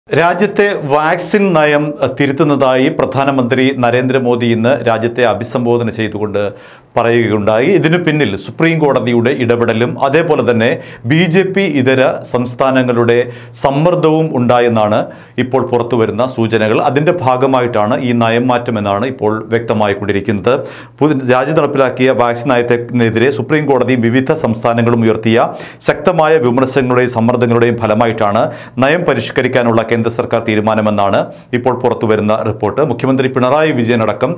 രാജ്യത്തെ വാക്സിൻ നയം തിരുത്തുന്നതായി പ്രധാനമന്ത്രി നരേന്ദ്രമോദി ഇന്ന് രാജ്യത്തെ അഭിസംബോധന ചെയ്തുകൊണ്ട് പറയുകയുണ്ടായി ഇതിനു പിന്നിൽ സുപ്രീം കോടതിയുടെ ഇടപെടലും അതേപോലെ തന്നെ ബി ജെ പി ഇതര സംസ്ഥാനങ്ങളുടെ സമ്മർദ്ദവും ഉണ്ടായെന്നാണ് ഇപ്പോൾ പുറത്തു വരുന്ന സൂചനകൾ അതിൻ്റെ ഭാഗമായിട്ടാണ് ഈ നയം മാറ്റമെന്നാണ് ഇപ്പോൾ വ്യക്തമായിക്കൊണ്ടിരിക്കുന്നത് പുതി രാജ്യം നടപ്പിലാക്കിയ വാക്സിൻ നയത്തിനെതിരെ സുപ്രീം കോടതിയും വിവിധ സംസ്ഥാനങ്ങളും ഉയർത്തിയ ശക്തമായ വിമർശനങ്ങളുടെയും സമ്മർദ്ദങ്ങളുടെയും ഫലമായിട്ടാണ് നയം പരിഷ്കരിക്കാനുള്ള കേന്ദ്ര സർക്കാർ തീരുമാനമെന്നാണ് ഇപ്പോൾ പുറത്തു വരുന്ന റിപ്പോർട്ട് മുഖ്യമന്ത്രി പിണറായി വിജയൻ അടക്കം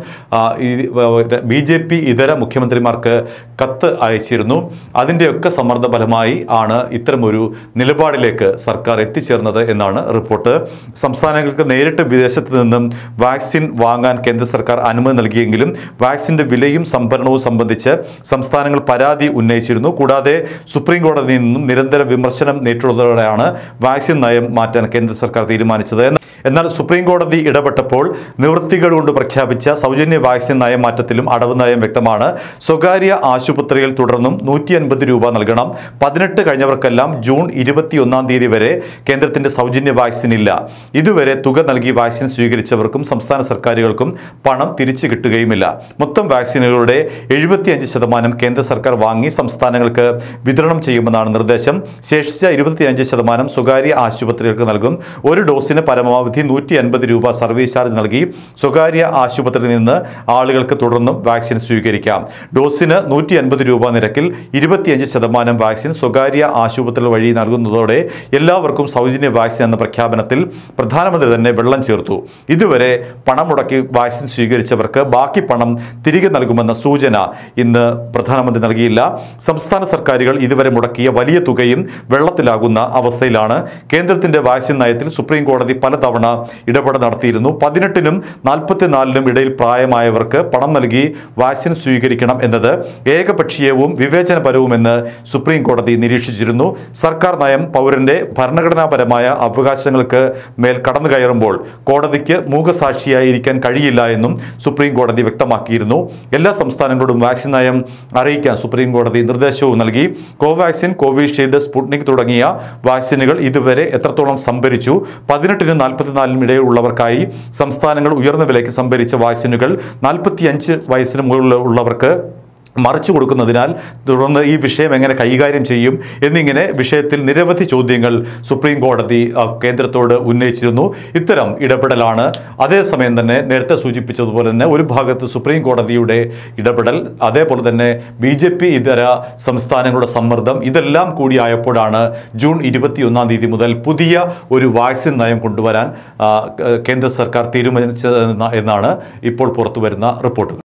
ബി ജെ പി ഇതര മുഖ്യമന്ത്രിമാർക്ക് കത്ത് അയച്ചിരുന്നു അതിൻ്റെയൊക്കെ സമ്മർദ്ദ ഫലമായി ആണ് ഇത്തരമൊരു നിലപാടിലേക്ക് സർക്കാർ എത്തിച്ചേർന്നത് എന്നാണ് റിപ്പോർട്ട് സംസ്ഥാനങ്ങൾക്ക് നേരിട്ട് വിദേശത്ത് നിന്നും വാക്സിൻ വാങ്ങാൻ കേന്ദ്ര സർക്കാർ അനുമതി നൽകിയെങ്കിലും വാക്സിന്റെ വിലയും സംഭരണവും സംബന്ധിച്ച് സംസ്ഥാനങ്ങൾ പരാതി ഉന്നയിച്ചിരുന്നു കൂടാതെ സുപ്രീം കോടതിയിൽ നിന്നും നിരന്തര വിമർശനം നേരിട്ടുള്ളതോടെയാണ് വാക്സിൻ നയം മാറ്റാൻ കേന്ദ്ര സർക്കാർ തീരുമാനിച്ചത് എന്നാൽ സുപ്രീം കോടതി ഇടപെട്ടപ്പോൾ നിവൃത്തികൾ കൊണ്ട് പ്രഖ്യാപിച്ച സൗജന്യ വാക്സിൻ നയം മാറ്റത്തിലും അടവ് നയം വ്യക്തമാണ് സ്വകാര്യ ആശുപത്രിയിൽ തുടർന്നും നൂറ്റി അൻപത് രൂപ നൽകണം പതിനെട്ട് കഴിഞ്ഞവർക്കെല്ലാം ജൂൺ ഇരുപത്തിയൊന്നാം തീയതി വരെ കേന്ദ്രത്തിന്റെ സൗജന്യ വാക്സിൻ ഇല്ല ഇതുവരെ തുക നൽകി വാക്സിൻ സ്വീകരിച്ചവർക്കും സംസ്ഥാന സർക്കാരുകൾക്കും പണം തിരിച്ചു കിട്ടുകയുമില്ല മൊത്തം വാക്സിനുകളുടെ എഴുപത്തിയഞ്ച് ശതമാനം കേന്ദ്ര സർക്കാർ വാങ്ങി സംസ്ഥാനങ്ങൾക്ക് വിതരണം ചെയ്യുമെന്നാണ് നിർദ്ദേശം ശേഷിച്ച ഇരുപത്തിയഞ്ച് ശതമാനം സ്വകാര്യ ആശുപത്രികൾക്ക് നൽകും ഒരു ഡോസിന് പരമാവധി നൂറ്റി അൻപത് രൂപ സർവീസ് ചാർജ് നൽകി സ്വകാര്യ ആശുപത്രിയിൽ നിന്ന് ആളുകൾക്ക് തുടർന്നും വാക്സിൻ സ്വീകരിക്കാം ഡോസിന് നൂറ്റി അൻപത് രൂപ നിരക്കിൽ ഇരുപത്തിയഞ്ച് ശതമാനം വാക്സിൻ സ്വകാര്യ ആശുപത്രികൾ വഴി നൽകുന്നതോടെ എല്ലാവർക്കും സൗജന്യ വാക്സിൻ എന്ന പ്രഖ്യാപനത്തിൽ പ്രധാനമന്ത്രി തന്നെ വെള്ളം ചേർത്തു ഇതുവരെ പണം മുടക്കി വാക്സിൻ സ്വീകരിച്ചവർക്ക് ബാക്കി പണം തിരികെ നൽകുമെന്ന സൂചന ഇന്ന് പ്രധാനമന്ത്രി നൽകിയില്ല സംസ്ഥാന സർക്കാരുകൾ ഇതുവരെ മുടക്കിയ വലിയ തുകയും വെള്ളത്തിലാകുന്ന അവസ്ഥയിലാണ് കേന്ദ്രത്തിന്റെ വാക്സിൻ നയത്തിൽ സുപ്രീം കോടതി പലതവണ ഇടപെടൽ നടത്തിയിരുന്നു പതിനെട്ടിനും നാൽപ്പത്തിനാലിനും ഇടയിൽ പ്രായമായവർക്ക് പണം നൽകി വാക്സിൻ സ്വീകരിക്കണം എന്നത് ഏകപക്ഷീയവും വിവേചനപരവുമെന്ന് സുപ്രീം കോടതി നിരീക്ഷിച്ചിരുന്നു സർക്കാർ നയം പൗരന്റെ ഭരണഘടനാപരമായ അവകാശങ്ങൾക്ക് മേൽ കടന്നു കയറുമ്പോൾ കോടതിക്ക് മൂകസാക്ഷിയായിരിക്കാൻ കഴിയില്ല എന്നും സുപ്രീം കോടതി വ്യക്തമാക്കിയിരുന്നു എല്ലാ സംസ്ഥാനങ്ങളോടും വാക്സിൻ നയം അറിയിക്കാൻ സുപ്രീം കോടതി നിർദ്ദേശവും നൽകി കോവാക്സിൻ കോവിഷീൽഡ് സ്പുട്നിക് തുടങ്ങിയ വാക്സിനുകൾ ഇതുവരെ എത്രത്തോളം സംഭരിച്ചു പതിനെട്ടിനും നാൽപ്പത്തിനാലിനും ഇടയിലുള്ളവർക്കായി സംസ്ഥാനങ്ങൾ ഉയർന്ന വിലയ്ക്ക് സംഭരിച്ച വാക്സിനുകൾ നാൽപ്പത്തിയഞ്ച് വയസ്സിന് മുകളിൽ ഉള്ളവർക്ക് മറിച്ചു കൊടുക്കുന്നതിനാൽ തുടർന്ന് ഈ വിഷയം എങ്ങനെ കൈകാര്യം ചെയ്യും എന്നിങ്ങനെ വിഷയത്തിൽ നിരവധി ചോദ്യങ്ങൾ സുപ്രീം കോടതി ആ, കേന്ദ്രത്തോട് ഉന്നയിച്ചിരുന്നു ഇത്തരം ഇടപെടലാണ് അതേസമയം തന്നെ നേരത്തെ സൂചിപ്പിച്ചതുപോലെ തന്നെ ഒരു ഭാഗത്ത് സുപ്രീം കോടതിയുടെ ഇടപെടൽ അതേപോലെ തന്നെ ബി ജെ പി ഇതര സംസ്ഥാനങ്ങളുടെ സമ്മർദ്ദം ഇതെല്ലാം കൂടിയായപ്പോഴാണ് ജൂൺ ഇരുപത്തിയൊന്നാം തീയതി മുതൽ പുതിയ ഒരു വാക്സിൻ നയം കൊണ്ടുവരാൻ ആ, കേന്ദ്ര സർക്കാർ തീരുമാനിച്ചത് എന്നാണ് ഇപ്പോൾ പുറത്തു വരുന്ന റിപ്പോർട്ടുകൾ